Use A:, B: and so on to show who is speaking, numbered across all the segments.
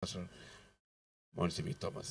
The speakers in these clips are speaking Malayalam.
A: പാസ്റ്റർ മോൻസി വി തോമസ്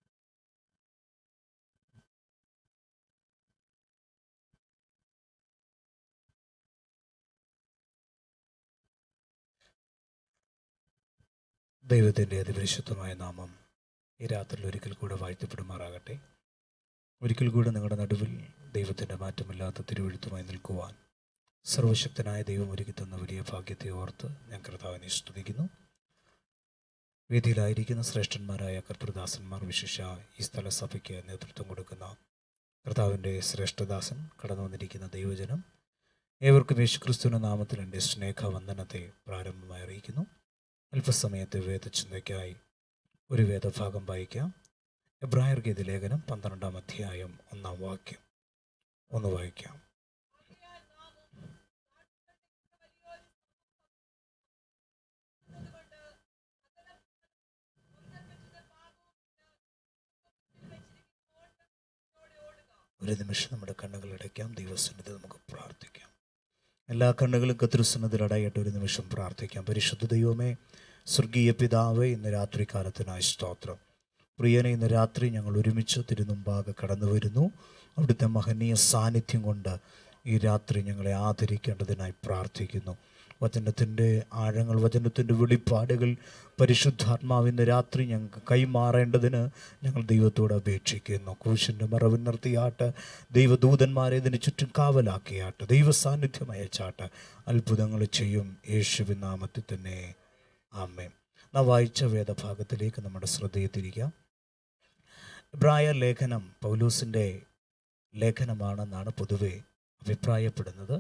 B: ദൈവത്തിൻ്റെ അതിപരിശുദ്ധമായ നാമം ഈ രാത്രിയിൽ ഒരിക്കൽ കൂടെ വാഴ്ത്തപ്പെടുമാറാകട്ടെ ഒരിക്കൽ കൂടെ നിങ്ങളുടെ നടുവിൽ ദൈവത്തിൻ്റെ മാറ്റമില്ലാത്ത തിരുവഴുത്തുമായി നിൽക്കുവാൻ സർവശക്തനായ ദൈവം ഒരുക്കി തന്ന വലിയ ഭാഗ്യത്തെ ഓർത്ത് ഞാൻ കർത്താവിനെ സ്തുതിക്കുന്നു വേദിയിലായിരിക്കുന്ന ശ്രേഷ്ഠന്മാരായ കർത്തൃദാസന്മാർ വിശേഷ ഈ സ്ഥലസഭയ്ക്ക് നേതൃത്വം കൊടുക്കുന്ന കർത്താവിൻ്റെ ശ്രേഷ്ഠദാസൻ കടന്നു വന്നിരിക്കുന്ന ദൈവജനം ഏവർക്കും യേശുക്രിസ്തുവിൻ്റെ നാമത്തിൽ എൻ്റെ സ്നേഹവന്ദനത്തെ പ്രാരംഭമായി അറിയിക്കുന്നു അല്പസമയത്തെ വേദചിന്തയ്ക്കായി ഒരു വേദഭാഗം വായിക്കാം എബ്രായർ ഗീത ലേഖനം പന്ത്രണ്ടാം അധ്യായം ഒന്നാം വാക്യം ഒന്ന് വായിക്കാം ഒരു നിമിഷം നമ്മുടെ കണ്ണുകൾ അടയ്ക്കാം ദൈവസന്നിധി നമുക്ക് പ്രാർത്ഥിക്കാം എല്ലാ കണ്ണുകളും കത്തിരുസന്നതിൽ അടയട്ടെ ഒരു നിമിഷം പ്രാർത്ഥിക്കാം പരിശുദ്ധ ദൈവമേ സ്വർഗീയ പിതാവേ ഇന്ന് രാത്രി കാലത്തിനായി സ്തോത്രം പ്രിയനെ ഇന്ന് രാത്രി ഞങ്ങൾ ഒരുമിച്ച് തിരുമുമ്പാകെ കടന്നു വരുന്നു അവിടുത്തെ മഹനീയ സാന്നിധ്യം കൊണ്ട് ഈ രാത്രി ഞങ്ങളെ ആദരിക്കേണ്ടതിനായി പ്രാർത്ഥിക്കുന്നു വചനത്തിൻ്റെ ആഴങ്ങൾ വചനത്തിൻ്റെ വെളിപ്പാടുകൾ പരിശുദ്ധാത്മാവിൻ്റെ രാത്രി ഞങ്ങൾക്ക് കൈമാറേണ്ടതിന് ഞങ്ങൾ ദൈവത്തോട് അപേക്ഷിക്കുന്നു ക്രൂശിൻ്റെ മറവിൽ നിർത്തിയാട്ട് ദൈവദൂതന്മാരെ ഇതിന് ചുറ്റും കാവലാക്കിയാട്ട് ദൈവ സാന്നിധ്യം അയച്ചാട്ട് അത്ഭുതങ്ങൾ ചെയ്യും യേശുവിൻ നാമത്തിൽ തന്നെ ആമേ നാം വായിച്ച വേദഭാഗത്തിലേക്ക് നമ്മുടെ ശ്രദ്ധയെ തിരിക്കാം ഇബ്രായ ലേഖനം പൗലൂസിൻ്റെ ലേഖനമാണെന്നാണ് പൊതുവെ അഭിപ്രായപ്പെടുന്നത്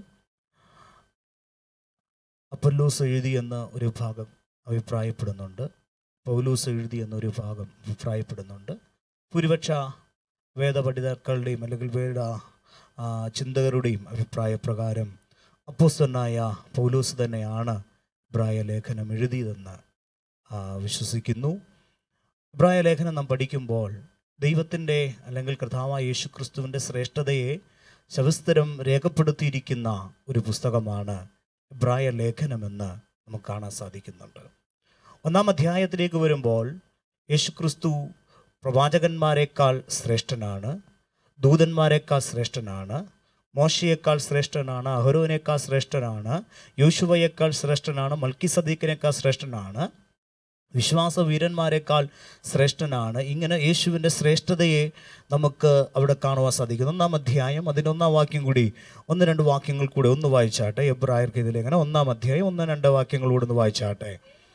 B: അപ്പല്ലൂസ് എഴുതി എന്ന ഒരു ഭാഗം അഭിപ്രായപ്പെടുന്നുണ്ട് പൗലൂസ് എഴുതി എന്നൊരു ഭാഗം അഭിപ്രായപ്പെടുന്നുണ്ട് ഭൂരിപക്ഷ വേദപണ്ഡിതക്കളുടെയും അല്ലെങ്കിൽ വേദ ആ, ചിന്തകരുടെയും അഭിപ്രായപ്രകാരം അപ്പോസ്തനായ പൗലൂസ് തന്നെയാണ് ഇബ്രായ ലേഖനം എഴുതിയതെന്ന് ആ, വിശ്വസിക്കുന്നു ഇബ്രായ ലേഖനം നാം പഠിക്കുമ്പോൾ ദൈവത്തിൻ്റെ അല്ലെങ്കിൽ കർത്താവായ യേശു ക്രിസ്തുവിൻ്റെ ശ്രേഷ്ഠതയെ സവിസ്തരം രേഖപ്പെടുത്തിയിരിക്കുന്ന ഒരു പുസ്തകമാണ് ഇബ്രായ ലേഖനമെന്ന് നമുക്ക് കാണാൻ സാധിക്കുന്നുണ്ട് ഒന്നാം അധ്യായത്തിലേക്ക് വരുമ്പോൾ യേശു ക്രിസ്തു പ്രവാചകന്മാരെക്കാൾ ശ്രേഷ്ഠനാണ് ദൂതന്മാരെക്കാൾ ശ്രേഷ്ഠനാണ് മോശയേക്കാൾ ശ്രേഷ്ഠനാണ് അഹരോനേക്കാൾ ശ്രേഷ്ഠനാണ് യോശുവയേക്കാൾ ശ്രേഷ്ഠനാണ് മൽക്കി സദീഖിനേക്കാൾ ശ്രേഷ്ഠനാണ് വിശ്വാസ വീരന്മാരെക്കാൾ ശ്രേഷ്ഠനാണ് ഇങ്ങനെ യേശുവിൻ്റെ ശ്രേഷ്ഠതയെ നമുക്ക് അവിടെ കാണുവാൻ സാധിക്കും ഒന്നാം അധ്യായം അതിനൊന്നാം വാക്യം കൂടി ഒന്ന് രണ്ട് വാക്യങ്ങൾ കൂടി ഒന്ന് വായിച്ചാട്ടെ എബ്രായർക്ക് ഇതിലെങ്ങനെ ഒന്നാം അധ്യായം ഒന്ന് രണ്ട് വാക്യങ്ങൾ കൂടി ഒന്ന് വായിച്ചാട്ടെ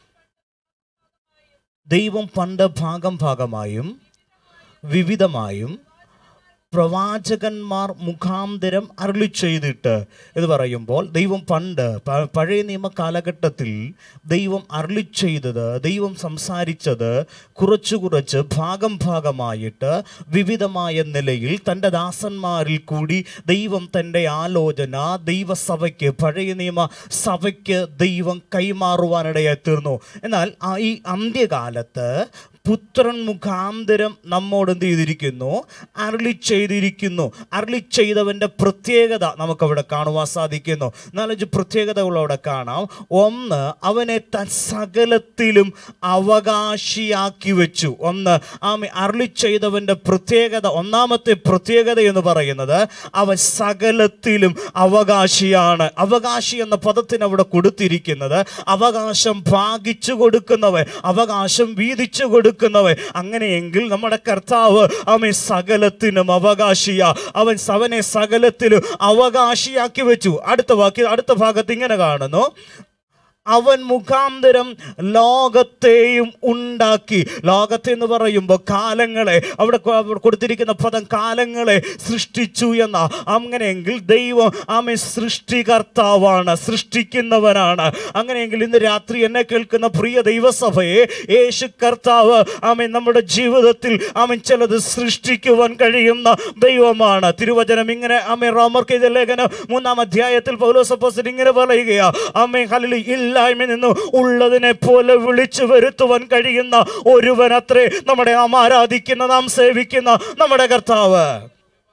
B: ദൈവം പണ്ട് ഭാഗം ഭാഗമായും വിവിധമായും പ്രവാചകന്മാർ മുഖാന്തരം അരുളി ചെയ്തിട്ട് എന്ന് പറയുമ്പോൾ ദൈവം പണ്ട് പ- പഴയ നിയമ കാലഘട്ടത്തിൽ ദൈവം അരുളി ചെയ്തത് ദൈവം സംസാരിച്ചത് കുറച്ചു കുറച്ച് ഭാഗം ഭാഗമായിട്ട് വിവിധമായ നിലയിൽ തൻ്റെ ദാസന്മാരിൽ കൂടി ദൈവം തൻ്റെ ആലോചന ദൈവസഭയ്ക്ക് പഴയ നിയമ സഭയ്ക്ക് ദൈവം കൈമാറുവാനിടയായി തീർന്നു എന്നാൽ ആ ഈ അന്ത്യകാലത്ത് പുത്രൻ മുഖാന്തരം നമ്മോട് എന്ത് ചെയ്തിരിക്കുന്നു അരളി ചെയ്തിരിക്കുന്നു അരളി ചെയ്തവൻ്റെ പ്രത്യേകത നമുക്കവിടെ കാണുവാൻ സാധിക്കുന്നു നാലഞ്ച് പ്രത്യേകതകൾ അവിടെ കാണാം ഒന്ന് അവനെ തൻ സകലത്തിലും അവകാശിയാക്കി വെച്ചു ഒന്ന് ആമി അരളി ചെയ്തവൻ്റെ പ്രത്യേകത ഒന്നാമത്തെ പ്രത്യേകത എന്ന് പറയുന്നത് അവൻ സകലത്തിലും അവകാശിയാണ് അവകാശി എന്ന പദത്തിന് അവിടെ കൊടുത്തിരിക്കുന്നത് അവകാശം ഭാഗിച്ചു കൊടുക്കുന്നവൻ അവകാശം വീതിച്ചു കൊടുക്കുന്നവൻ അങ്ങനെയെങ്കിൽ നമ്മുടെ കർത്താവ് അവൻ സകലത്തിനും അവകാശിയ അവൻ അവനെ സകലത്തിലും അവകാശിയാക്കി വെച്ചു അടുത്ത വാക്യ അടുത്ത ഭാഗത്ത് ഇങ്ങനെ കാണുന്നു അവൻ മുഖാന്തരം ലോകത്തെയും ഉണ്ടാക്കി ലോകത്തെ എന്ന് പറയുമ്പോൾ കാലങ്ങളെ അവിടെ കൊ- അവിടെ കൊടുത്തിരിക്കുന്ന പദം കാലങ്ങളെ സൃഷ്ടിച്ചു എന്ന അങ്ങനെയെങ്കിൽ ദൈവം ആമെ സൃഷ്ടികർത്താവാണ് സൃഷ്ടിക്കുന്നവനാണ് അങ്ങനെയെങ്കിൽ ഇന്ന് രാത്രി എന്നെ കേൾക്കുന്ന പ്രിയ ദൈവസഭയെ യേശു കർത്താവ് ആമൻ നമ്മുടെ ജീവിതത്തിൽ ആമൻ ചിലത് സൃഷ്ടിക്കുവാൻ കഴിയുന്ന ദൈവമാണ് തിരുവചനം ഇങ്ങനെ ആമേ റോമർക്ക് ഇത് ലേഖനം മൂന്നാം അധ്യായത്തിൽ പൗലോസപ്പോസൻ ഇങ്ങനെ പറയുകയാ ആമേ ഹലി ഇല്ലായ്മ നിന്ന് ഉള്ളതിനെ പോലെ വിളിച്ചു വരുത്തുവാൻ കഴിയുന്ന ഒരുവൻ അത്രേ നമ്മുടെ നാം ആരാധിക്കുന്ന നാം സേവിക്കുന്ന നമ്മുടെ കർത്താവ്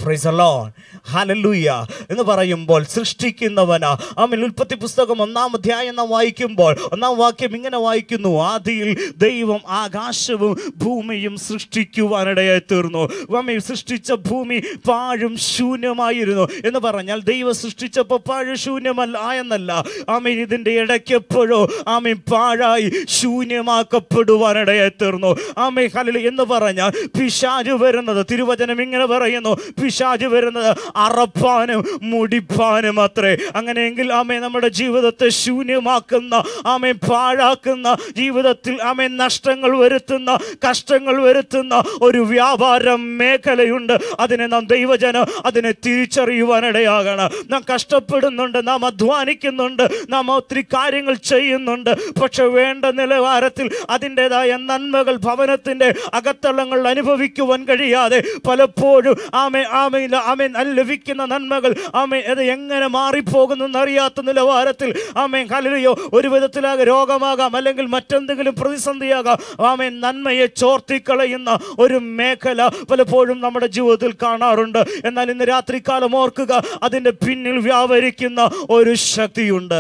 B: Praise the Lord. Hallelujah. എന്ന് പറയുമ്പോൾ സൃഷ്ടിക്കുന്നവനാ ആമേൻ ഉൽപ്പത്തി പുസ്തകം ഒന്നാം അധ്യായം നാം വായിക്കുമ്പോൾ ഒന്നാം വാക്യം ഇങ്ങനെ വായിക്കുന്നു ആദിയിൽ ദൈവം ആകാശവും ഭൂമിയും സൃഷ്ടിക്കുവാനിടയായി തീർന്നു ആമേൻ സൃഷ്ടിച്ച ഭൂമി പാഴും ശൂന്യമായിരുന്നു എന്ന് പറഞ്ഞാൽ ദൈവം സൃഷ്ടിച്ചപ്പോൾ പാഴ് ശൂന്യമല്ല ആയെന്നല്ല ആമേൻ ഇതിൻ്റെ ഇടയ്ക്ക് എപ്പോഴോ ആമേൻ പാഴായി ശൂന്യമാക്കപ്പെടുവാനിടയായി തീർന്നു ആമേൻ ഹല്ലേലൂയ എന്ന് പറഞ്ഞാൽ പിശാജ് വരുന്നത് തിരുവചനം ഇങ്ങനെ പറയുന്നു പിശാജ് വരുന്നത് അറപ്പാനും മുടിപ്പാനും അത്രേ അങ്ങനെയെങ്കിൽ ആമേ നമ്മുടെ ജീവിതത്തെ ശൂന്യമാക്കുന്ന ആമേ പാഴാക്കുന്ന ജീവിതത്തിൽ ആമേ നഷ്ടങ്ങൾ വരുത്തുന്ന കഷ്ടങ്ങൾ വരുത്തുന്ന ഒരു വ്യാപാര മേഖലയുണ്ട് അതിനെ നാം ദൈവജനം അതിനെ തിരിച്ചറിയുവാനിടയാകണം നാം കഷ്ടപ്പെടുന്നുണ്ട് നാം അധ്വാനിക്കുന്നുണ്ട് നാം ഒത്തിരി കാര്യങ്ങൾ ചെയ്യുന്നുണ്ട് പക്ഷെ വേണ്ട നിലവാരത്തിൽ അതിൻ്റെതായ നന്മകൾ ഭവനത്തിൻ്റെ അകത്തളങ്ങൾ അനുഭവിക്കുവാൻ കഴിയാതെ പലപ്പോഴും ആമേ ആമേ ആമേ ലഭിക്കുന്ന നന്മകൾ ആമേ അത് എങ്ങനെ മാറിപ്പോകുന്നു എന്നറിയാത്ത നിലവാരത്തിൽ ആമേ കലയോ ഒരു വിധത്തിലാകെ രോഗമാകാം അല്ലെങ്കിൽ മറ്റെന്തെങ്കിലും പ്രതിസന്ധിയാകാം ആമേ നന്മയെ ചോർത്തിക്കളയുന്ന ഒരു മേഖല പലപ്പോഴും നമ്മുടെ ജീവിതത്തിൽ കാണാറുണ്ട് എന്നാൽ ഇന്ന് രാത്രികാലം ഓർക്കുക അതിൻ്റെ പിന്നിൽ വ്യാപരിക്കുന്ന ഒരു ശക്തിയുണ്ട്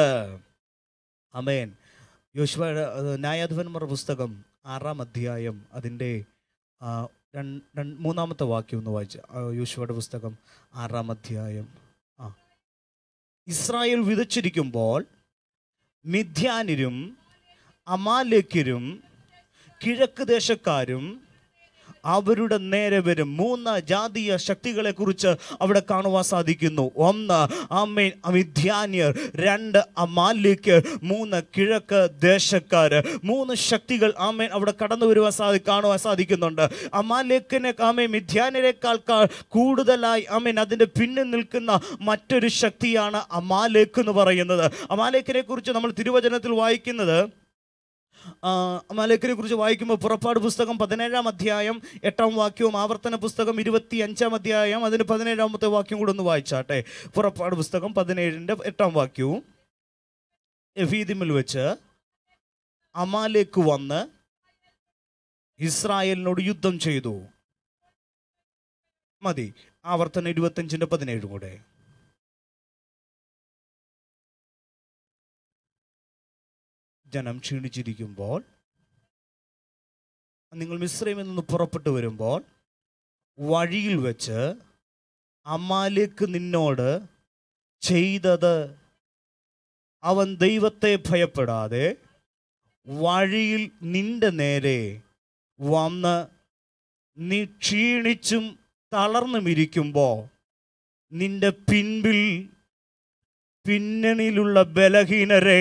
B: അമേൻ യോശുവയുടെ അത് ന്യായാധിപന്മാരുടെ പുസ്തകം ആറാം അധ്യായം അതിൻ്റെ ആ, രൺ- രൺ- മൂന്നാമത്തെ വാക്യം ഒന്ന് വായിച്ച യോശുവയുടെ പുസ്തകം ആറാം അധ്യായം ആ ഇസ്രായേൽ വിതച്ചിരിക്കുമ്പോൾ മിഥ്യാനിരും അമാലേക്കരും കിഴക്ക് ദേശക്കാരും അവരുടെ നേരെ വരും മൂന്ന് ജാതീയ ശക്തികളെ കുറിച്ച് അവിടെ കാണുവാൻ സാധിക്കുന്നു ഒന്ന് അമ്മേൻ അമിധ്യാന്യർ രണ്ട് അമാലിക്ക് മൂന്ന് കിഴക്ക് ദേശക്കാര് മൂന്ന് ശക്തികൾ ആമേൻ അവിടെ കടന്നു വരുവാൻ സാധി കാണുവാൻ സാധിക്കുന്നുണ്ട് അമാലേക്കിനെ ആമേ മിഥ്യാനരെക്കാൾ കാ- കൂടുതലായി ആമേൻ അതിൻ്റെ പിന്നിൽ നിൽക്കുന്ന മറ്റൊരു ശക്തിയാണ് അമാലേക്ക് എന്ന് പറയുന്നത് അമാലേക്കിനെ കുറിച്ച് നമ്മൾ തിരുവചനത്തിൽ വായിക്കുന്നത് അമാലേക്കിനെ കുറിച്ച് വായിക്കുമ്പോൾ പുറപ്പാട് പുസ്തകം പതിനേഴാം അധ്യായം എട്ടാം വാക്യവും ആവർത്തന പുസ്തകം ഇരുപത്തി അഞ്ചാം അധ്യായം അതിന് പതിനേഴാമത്തെ വാക്യം കൂടെ ഒന്ന് വായിച്ചാട്ടെ പുറപ്പാട് പുസ്തകം പതിനേഴിൻ്റെ എട്ടാം വാക്യവും എഫീദിമിൽ വെച്ച് അമാലേക്ക് വന്ന് ഇസ്രായേലിനോട് യുദ്ധം ചെയ്തു മതി ആവർത്തന ഇരുപത്തഞ്ചിൻ്റെ പതിനേഴും കൂടെ ജനം ക്ഷീണിച്ചിരിക്കുമ്പോൾ നിങ്ങൾ മിശ്രമിൽ നിന്ന് പുറപ്പെട്ടു വരുമ്പോൾ വഴിയിൽ വെച്ച് അമ്മാലേക്ക് നിന്നോട് ചെയ്തത് അവൻ ദൈവത്തെ ഭയപ്പെടാതെ വഴിയിൽ നിന്റെ നേരെ വന്ന് നീ ക്ഷീണിച്ചും തളർന്നും ഇരിക്കുമ്പോൾ നിന്റെ പിൻപിൽ പിന്നണിയിലുള്ള ബലഹീനരെ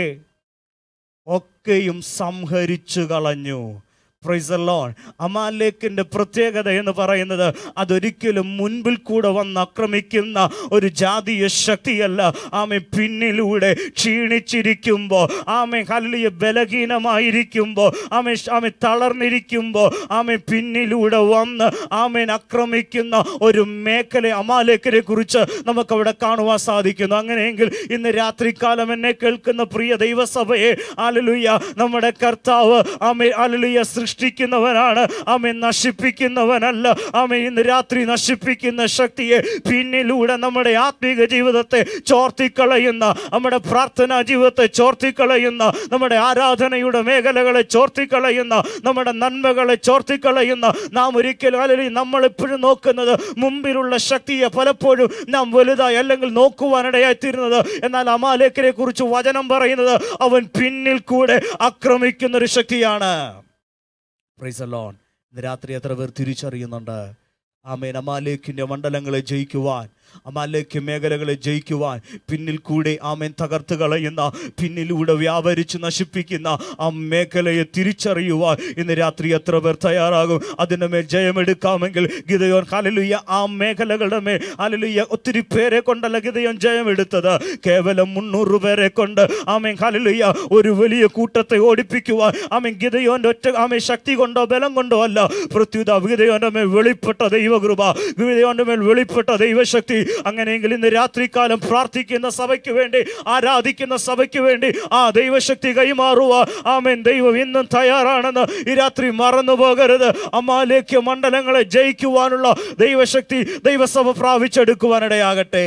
B: ഒക്കെയും സംഹരിച്ചു കളഞ്ഞു പ്രൈസലോൺ അമാലേക്കിൻ്റെ പ്രത്യേകത എന്ന് പറയുന്നത് അതൊരിക്കലും മുൻപിൽ കൂടെ വന്ന് ആക്രമിക്കുന്ന ഒരു ജാതീയ ശക്തിയല്ല ആമെ പിന്നിലൂടെ ക്ഷീണിച്ചിരിക്കുമ്പോൾ ആമെ ഹല്ലിയ ബലഹീനമായിരിക്കുമ്പോൾ ആമെ ആമെ തളർന്നിരിക്കുമ്പോൾ ആമെ പിന്നിലൂടെ വന്ന് ആമേൻ ആക്രമിക്കുന്ന ഒരു മേഖല അമാലേക്കിനെ കുറിച്ച് നമുക്കവിടെ കാണുവാൻ സാധിക്കുന്നു അങ്ങനെയെങ്കിൽ ഇന്ന് രാത്രികാലം എന്നെ കേൾക്കുന്ന പ്രിയ ദൈവസഭയെ ആലലുയ്യ നമ്മുടെ കർത്താവ് ആമേ ആലലുയ്യ സൃഷ്ടിക്കുന്നവനാണ് ആമേ നശിപ്പിക്കുന്നവനല്ല ആമേ ഇന്ന് രാത്രി നശിപ്പിക്കുന്ന ശക്തിയെ പിന്നിലൂടെ നമ്മുടെ ആത്മീക ജീവിതത്തെ ചോർത്തിക്കളയുന്ന നമ്മുടെ പ്രാർത്ഥനാ ജീവിതത്തെ ചോർത്തിക്കളയുന്ന നമ്മുടെ ആരാധനയുടെ മേഖലകളെ ചോർത്തിക്കളയുന്ന നമ്മുടെ നന്മകളെ ചോർത്തിക്കളയുന്ന നാം ഒരിക്കലും അല്ലെങ്കിൽ നമ്മൾ എപ്പോഴും നോക്കുന്നത് മുമ്പിലുള്ള ശക്തിയെ പലപ്പോഴും നാം വലുതായി അല്ലെങ്കിൽ നോക്കുവാനിടയായി തീരുന്നത് എന്നാൽ അമാലേക്കിനെ കുറിച്ച് വചനം പറയുന്നത് അവൻ പിന്നിൽ കൂടെ ആക്രമിക്കുന്ന ഒരു ശക്തിയാണ് പ്രൈസ് ലോൺ ഇന്ന് രാത്രി എത്ര പേർ തിരിച്ചറിയുന്നുണ്ട് ആമേൻ അമാലേക്കിൻ്റെ മണ്ഡലങ്ങളെ ജയിക്കുവാൻ അമാലേക്ക് മേഖലകളെ ജയിക്കുവാൻ പിന്നിൽ കൂടെ ആമേൻ തകർത്ത് കളയുന്ന പിന്നിലൂടെ വ്യാപരിച്ച് നശിപ്പിക്കുന്ന ആ മേഖലയെ തിരിച്ചറിയുവാൻ ഇന്ന് രാത്രി എത്ര പേർ തയ്യാറാകും അതിൻ്റെ മേൽ ജയമെടുക്കാമെങ്കിൽ ഗിതയോൻ ഹലലുയ്യ ആ മേഖലകളുടെ മേൽ ഹലലുയ്യ ഒത്തിരി പേരെ കൊണ്ടല്ല ഗിതയോൻ ജയമെടുത്തത് കേവലം മുന്നൂറ് പേരെ കൊണ്ട് ആമേൻ ഹലലുയ്യ ഒരു വലിയ കൂട്ടത്തെ ഓടിപ്പിക്കുവാൻ ആമേൻ ഗിതയോൻ്റെ ഒറ്റ ആമേൻ ശക്തി കൊണ്ടോ ബലം കൊണ്ടോ അല്ല പ്രത്യുത ഗിതയോൻ്റെ മേൽ വെളിപ്പെട്ട ദൈവകൃപ ഗിതയോൻ്റെ മേൽ വെളിപ്പെട്ട ദൈവശക്തി അങ്ങനെയെങ്കിൽ ഇന്ന് രാത്രികാലം പ്രാർത്ഥിക്കുന്ന സഭയ്ക്ക് വേണ്ടി ആരാധിക്കുന്ന സഭയ്ക്ക് വേണ്ടി ആ ദൈവശക്തി കൈമാറുക ആമേൻ ദൈവം ഇന്നും തയ്യാറാണെന്ന് ഈ രാത്രി മറന്നു പോകരുത് അമാലേഖ്യ മണ്ഡലങ്ങളെ ജയിക്കുവാനുള്ള ദൈവശക്തി ദൈവസഭ പ്രാപിച്ചെടുക്കുവാനിടയാകട്ടെ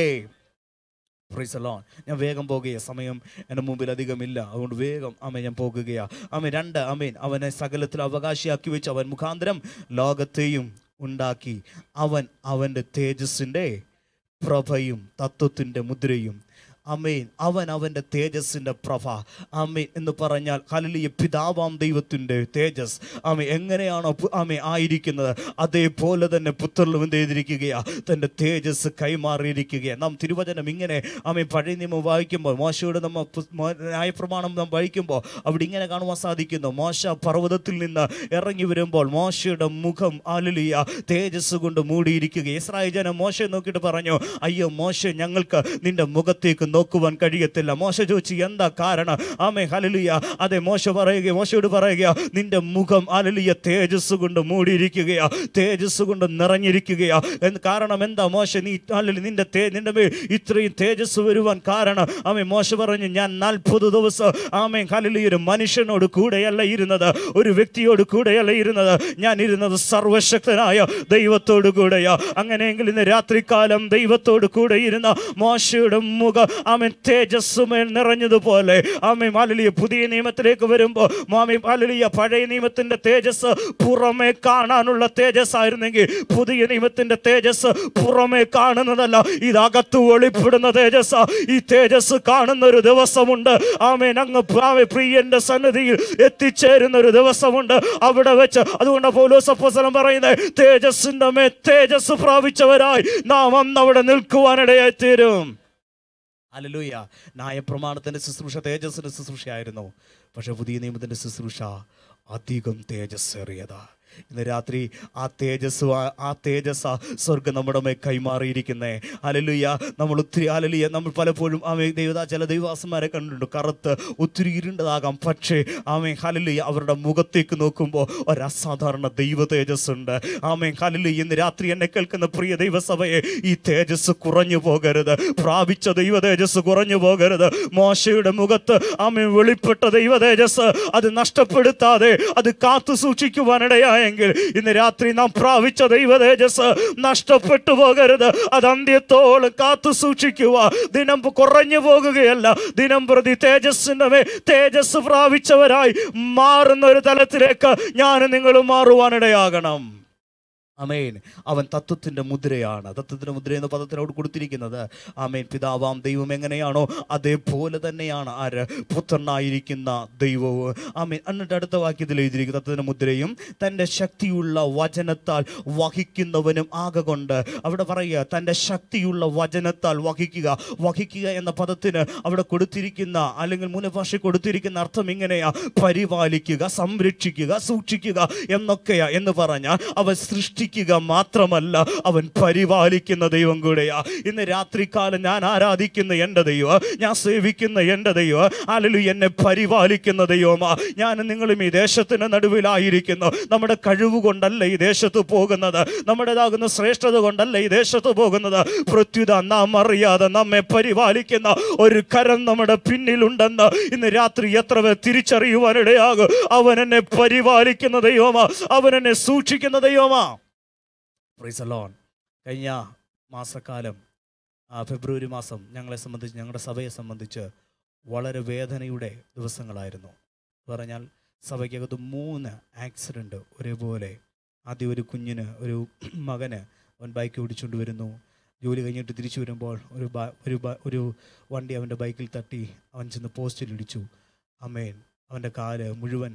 B: Praise the Lord. ഞാൻ വേഗം പോകുകയാ സമയം എൻ്റെ മുമ്പിൽ അധികമില്ല അതുകൊണ്ട് വേഗം അമ്മ ഞാൻ പോകുകയാ അമ്മ രണ്ട് അമ്മേൻ അവനെ സകലത്തിൽ അവകാശിയാക്കി വെച്ച് അവൻ മുഖാന്തരം ലോകത്തെയും ഉണ്ടാക്കി അവൻ അവൻ്റെ തേജസ്സിൻ്റെ പ്രഭയും തത്വത്തിൻ്റെ മുദ്രയും അമേൻ അവൻ അവൻ്റെ തേജസ്സിൻ്റെ പ്രഭ അമേൻ എന്ന് പറഞ്ഞാൽ ഹലിയ പിതാവാം ദൈവത്തിൻ്റെ തേജസ് അമ എങ്ങനെയാണോ പു- ആമേ ആയിരിക്കുന്നത് അതേപോലെ തന്നെ പുത്രലും എന്ത് ചെയ്തിരിക്കുകയാ തൻ്റെ തേജസ് കൈമാറിയിരിക്കുകയാണ് നാം തിരുവചനം ഇങ്ങനെ ആമേ പഴയ നിയമം വായിക്കുമ്പോൾ മോശയുടെ നമ്മ പു- മോ- ന്യായപ്രമാണം നാം വായിക്കുമ്പോൾ അവിടെ ഇങ്ങനെ കാണുവാൻ സാധിക്കുന്നു മോശ പർവ്വതത്തിൽ നിന്ന് ഇറങ്ങി വരുമ്പോൾ മോശയുടെ മുഖം ആലുലിയ തേജസ് കൊണ്ട് മൂടിയിരിക്കുക ഇസ്രായേൽ ജനം മോശയെ നോക്കിയിട്ട് പറഞ്ഞു അയ്യോ മോശ ഞങ്ങൾക്ക് നിന്റെ മുഖത്തേക്ക് നോക്കുവാൻ കഴിയത്തില്ല മോശ ചോദിച്ചു എന്താ കാരണം ആമേ ഹലലിയ അതെ മോശ പറയുക മോശയോട് പറയുക നിന്റെ മുഖം അലലിയ തേജസ് കൊണ്ട് മൂടിയിരിക്കുകയാ തേജസ് കൊണ്ട് നിറഞ്ഞിരിക്കുകയാ എന്ന് കാരണം എന്താ മോശ നീ അല്ലല്ല നിന്റെ തേ നിന്റെ മേൽ ഇത്രയും തേജസ് വരുവാൻ കാരണം ആമേ മോശ പറഞ്ഞു ഞാൻ നാൽപ്പത് ദിവസം ആമേ ഹലലിയ ഒരു മനുഷ്യനോട് കൂടെയല്ല ഇരുന്നത് ഒരു വ്യക്തിയോട് കൂടെയല്ല ഇരുന്നത് ഞാൻ ഇരുന്നത് സർവശക്തനായ ദൈവത്തോട് കൂടെയാ അങ്ങനെയെങ്കിൽ ഇന്ന് രാത്രികാലം ദൈവത്തോട് കൂടെ ഇരുന്ന മോശയുടെ മുഖം ആമൻ തേജസ്സുമേൽ നിറഞ്ഞതുപോലെ ആമേ മാലലിയ പുതിയ നിയമത്തിലേക്ക് വരുമ്പോൾ മാമി മാലലിയ പഴയ നിയമത്തിന്റെ തേജസ് പുറമേ കാണാനുള്ള തേജസ് ആയിരുന്നെങ്കിൽ പുതിയ നിയമത്തിന്റെ തേജസ് പുറമേ കാണുന്നതല്ല ഇതകത്ത് വെളിപ്പെടുന്ന തേജസ് ഈ തേജസ് കാണുന്ന ഒരു ദിവസമുണ്ട് ആമേൻ അങ്ങ് ആമേ പ്രിയന്റെ സന്നിധിയിൽ എത്തിച്ചേരുന്ന ഒരു ദിവസമുണ്ട് അവിടെ വെച്ച് അതുകൊണ്ട് പൗലോസ് അപ്പോസ്തലൻ പറയുന്നത് തേജസ്സിന്റെ മേ തേജസ് പ്രാപിച്ചവരായി നാം അന്ന് അവിടെ നിൽക്കുവാനിടയായി തീരും അലലൂയ ന്യായപ്രമാണത്തിന്റെ ശുശ്രൂഷ തേജസ്സിന്റെ ശുശ്രൂഷയായിരുന്നു പക്ഷെ പുതിയ നിയമത്തിന്റെ ശുശ്രൂഷ അധികം തേജസ്സേറിയതാ ഇന്ന് രാത്രി ആ തേജസ് ആ- ആ തേജസ് സ്വർഗം നമ്മുടെ മേൽ കൈമാറിയിരിക്കുന്നേ അലലുയ നമ്മൾ ഒത്തിരി അലലിയ നമ്മൾ പലപ്പോഴും ആമേ ദൈവത ചില ദൈവദാസന്മാരെ കണ്ടിട്ടുണ്ട് കറുത്ത് ഒത്തിരി ഇരുണ്ടതാകാം പക്ഷേ ആമേ ഹലലുയ അവരുടെ മുഖത്തേക്ക് നോക്കുമ്പോൾ ഒരു അസാധാരണ ദൈവ തേജസ് ഉണ്ട് ആമേ ഹലലുയ ഇന്ന് രാത്രി എന്നെ കേൾക്കുന്ന പ്രിയ ദൈവസഭയെ ഈ തേജസ് കുറഞ്ഞു പോകരുത് പ്രാപിച്ച ദൈവ തേജസ് കുറഞ്ഞു പോകരുത് മോശയുടെ മുഖത്ത് ആമേ വെളിപ്പെട്ട ദൈവ തേജസ് അത് നഷ്ടപ്പെടുത്താതെ അത് കാത്തു സൂക്ഷിക്കുവാനിടയായെങ്കിൽ ഇന്ന് രാത്രി നാം പ്രാപിച്ച ദൈവ തേജസ് നഷ്ടപ്പെട്ടു പോകരുത് അത് അന്ത്യത്തോളം കാത്തു സൂക്ഷിക്കുക ദിനം കുറഞ്ഞു പോകുകയല്ല ദിനം പ്രതി തേജസ്സിന്റെ മേ തേജസ് പ്രാപിച്ചവരായി മാറുന്ന ഒരു തലത്തിലേക്ക് ഞാൻ നിങ്ങൾ മാറുവാനിടയാകണം അമേൻ അവൻ തത്വത്തിന്റെ മുദ്രയാണ് തത്വത്തിന്റെ മുദ്ര എന്ന പദത്തിനോട് കൊടുത്തിരിക്കുന്നത് ആമേൻ പിതാവാം ദൈവം എങ്ങനെയാണോ അതേപോലെ തന്നെയാണ് ആര് പുത്രനായിരിക്കുന്ന ദൈവവും ആമേൻ എന്നിട്ട് അടുത്ത വാക്യത്തിൽ എഴുതിയിരിക്കുന്ന തത്വത്തിന്റെ മുദ്രയും തൻ്റെ ശക്തിയുള്ള വചനത്താൽ വഹിക്കുന്നവനും ആകൊണ്ട് അവിടെ പറയുക തൻ്റെ ശക്തിയുള്ള വചനത്താൽ വഹിക്കുക വഹിക്കുക എന്ന പദത്തിന് അവിടെ കൊടുത്തിരിക്കുന്ന അല്ലെങ്കിൽ മൂലഭാഷ കൊടുത്തിരിക്കുന്ന അർത്ഥം ഇങ്ങനെയാ പരിപാലിക്കുക സംരക്ഷിക്കുക സൂക്ഷിക്കുക എന്നൊക്കെയാ എന്ന് പറഞ്ഞാൽ അവൻ സൃഷ്ടിക്കുക മാത്രമല്ല അവൻ പരിപാലിക്കുന്ന ദൈവം കൂടെയാ ഇന്ന് രാത്രികാലം ഞാൻ ആരാധിക്കുന്ന എൻ്റെ ദൈവം ഞാൻ സേവിക്കുന്ന എൻ്റെ ദൈവം അല്ലു എന്നെ പരിപാലിക്കുന്ന ദൈവമാ ഞാൻ നിങ്ങളും ഈ ദേശത്തിന് നടുവിലായിരിക്കുന്നു നമ്മുടെ കഴിവ് കൊണ്ടല്ല ഈ ദേശത്ത് പോകുന്നത് നമ്മുടേതാകുന്ന ശ്രേഷ്ഠത കൊണ്ടല്ല ഈ ദേശത്ത് പോകുന്നത് പ്രത്യുത നാം അറിയാതെ നമ്മെ പരിപാലിക്കുന്ന ഒരു കരം നമ്മുടെ പിന്നിലുണ്ടെന്ന് ഇന്ന് രാത്രി എത്ര പേർ തിരിച്ചറിയുവാനിടയാകും അവൻ എന്നെ പരിപാലിക്കുന്ന ദൈവമാ അവൻ എന്നെ സൂക്ഷിക്കുന്ന ദൈവമാ പ്രൈസ് അലോൺ കഴിഞ്ഞ മാസക്കാലം ആ, ഫെബ്രുവരി മാസം ഞങ്ങളെ സംബന്ധിച്ച് ഞങ്ങളുടെ സഭയെ സംബന്ധിച്ച് വളരെ വേദനയുടെ ദിവസങ്ങളായിരുന്നു പറഞ്ഞാൽ സഭയ്ക്കകത്ത് മൂന്ന് ആക്സിഡൻറ്റ് ഒരേപോലെ ആദ്യം ഒരു കുഞ്ഞിന് ഒരു മകന് അവൻ ബൈക്ക് ഓടിച്ചുകൊണ്ട് വരുന്നു ജോലി കഴിഞ്ഞിട്ട് തിരിച്ചു വരുമ്പോൾ ഒരു ബ- ഒരു ബ- ഒരു വണ്ടി അവൻ്റെ ബൈക്കിൽ തട്ടി അവൻ ചെന്ന് പോസ്റ്റിൽ ഇടിച്ചു അമ്മേൻ അവൻ്റെ കാല് മുഴുവൻ